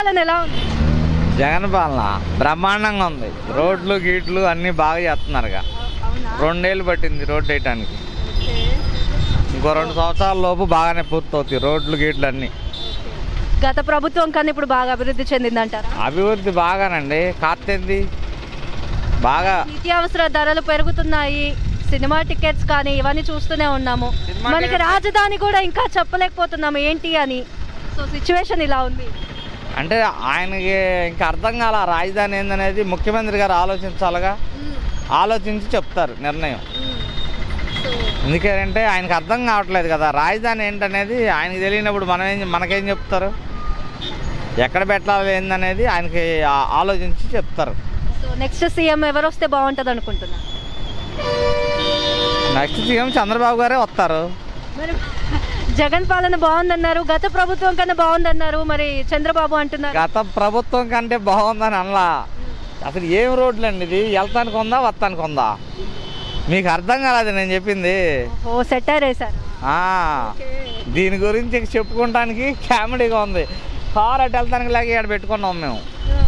పాలన ఎలా ఉంది జగన్ పాలన బ్రహ్మాండంగా ఉంది రోడ్లు గీట్లు అన్నీ బాగా చేస్తున్నారుగా అవునా రెండేళ్ళు పట్టింది రోడ్డు వేయటానికి ఇంకో రెండు సంవత్సరాల లోపు బాగానే పూర్తవుతాయి రోడ్లు గీట్లు అన్నీ గత ప్రభుత్వం కన్నా ఇప్పుడు బాగా అభివృద్ధి చెందిందంటారా అభివృద్ధి బాగానండి కాస్తేంది బాగా నిత్యావసర ధరలు పెరుగుతున్నాయి సినిమా టికెట్స్ కానీ ఇవన్నీ చూస్తూనే ఉన్నాము సినిమా మనకి టికెట్స్- రాజధాని కూడా ఇంకా చెప్పలేకపోతున్నాము ఏంటి అని సో సిచ్యువేషన్ ఇలా ఉంది అంటే ఆయనకి ఇంకా అర్థం కాల రాజధాని ఏందనేది ముఖ్యమంత్రి గారు ఆలోచించాలిగా ఆలోచించి చెప్తారు నిర్ణయం సో ఎందుకంటే ఆయనకు అర్థం కావట్లేదు కదా రాజధాని ఏంటనేది ఆయనకి తెలియనప్పుడు మనం ఏం మనకేం చెప్తారు ఎక్కడ పెట్టాలి ఏందనేది ఆయనకి ఆ- ఆలోచించి చెప్తారు సో నెక్స్ట్ సీఎం ఎవరు వస్తే బాగుంటుంది అనుకుంటున్నా నెక్స్ట్ సీఎం చంద్రబాబు గారే వస్తారు మరి జగన్ పాలన బాగుందన్నారు గత ప్రభుత్వం కన్నా బాగుందన్నారు మరి చంద్రబాబు అంటున్నారు గత ప్రభుత్వం కంటే బాగుందని అనలా అసలు ఏం రోడ్లు అండి ఇది వెళ్తానికి ఉందా వస్తానికి ఉందా మీకు అర్థం కాలేదు నేను చెప్పింది ఓ సెట్టార్ వేశారు ఆ, దీని గురించి ఇక చెప్పుకోవడానికి కామెడీగా ఉంది కార్ అటు వెళ్తానికి లాగా ఇక్కడ పెట్టుకున్నాం మేము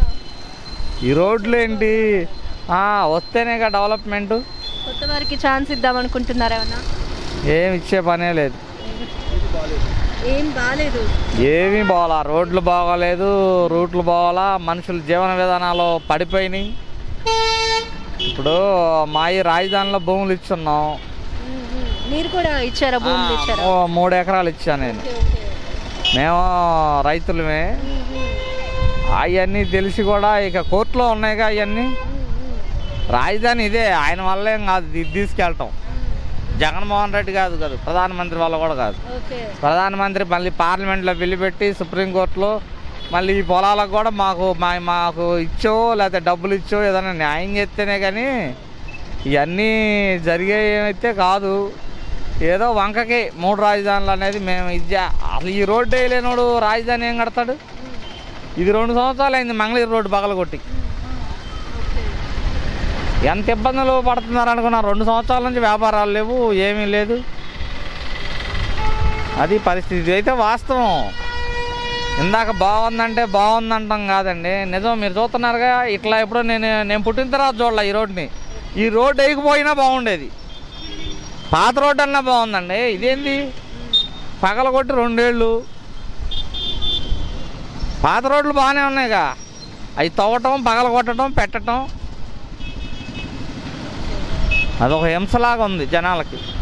ఈ రోడ్లు ఏంటి ఆ, వస్తేనేగా డెవలప్మెంట్ కొత్త వారికి ఛాన్స్ ఇద్దాం అనుకుంటున్నారు ఏమన్నా ఏమి ఇచ్చే పనే లేదు ఏం బాగాలేదు ఏమీ బాగాలా రోడ్లు బాగోలేదు రూట్లు బాగాలా మనుషుల జీవన విధానాలు పడిపోయినాయి ఇప్పుడు మా ఈ రాజధానిలో భూములు ఇచ్చున్నాం మీరు కూడా ఇచ్చారా భూములు ఇచ్చారా ఓ మూడు ఎకరాలు ఇచ్చాను నేను మేము రైతులమే అవన్నీ తెలిసి కూడా ఇక కోర్టులో ఉన్నాయిగా అవన్నీ రాజధాని ఇదే ఆయన వల్ల ఏం కాదు ఇది తీసుకెళ్ళటం జగన్మోహన్ రెడ్డి కాదు కాదు ప్రధానమంత్రి వల్ల కూడా కాదు ఓకే ప్రధానమంత్రి మళ్ళీ పార్లమెంట్లో బిల్లు పెట్టి సుప్రీంకోర్టులో మళ్ళీ ఈ పొలాలకు కూడా మాకు మా మాకు ఇచ్చో లేకపోతే డబ్బులు ఇచ్చో ఏదైనా న్యాయం చేస్తేనే కానీ ఇవన్నీ జరిగేవైతే కాదు ఏదో వంకకి మూడు రాజధానులు అనేది మేము ఇది అసలు ఈ రోడ్డు వేయలేనోడు రాజధాని ఏం కడతాడు ఇది రెండు సంవత్సరాలు అయింది మంగళగిరి రోడ్డు పగలగొట్టి ఎంత ఇబ్బందులు పడుతున్నారు అనుకున్నా రెండు సంవత్సరాల నుంచి వ్యాపారాలు లేవు ఏమీ లేదు అది పరిస్థితి ఇది అయితే వాస్తవం ఇందాక బాగుందంటే బాగుందంటాం కాదండి నిజం మీరు చూస్తున్నారుగా ఇట్లా ఎప్పుడో నేను నేను పుట్టిన తర్వాత చూడాల ఈ రోడ్ని ఈ రోడ్డు వేయకపోయినా బాగుండేది పాత రోడ్డు అన్నా బాగుందండి ఇదేంది పగలగొట్టి రెండేళ్ళు పాత రోడ్లు బాగానే ఉన్నాయిగా అవి తవ్వటం పగలగొట్టడం పెట్టడం అదొక హింసలాగా ఉంది జనాలకి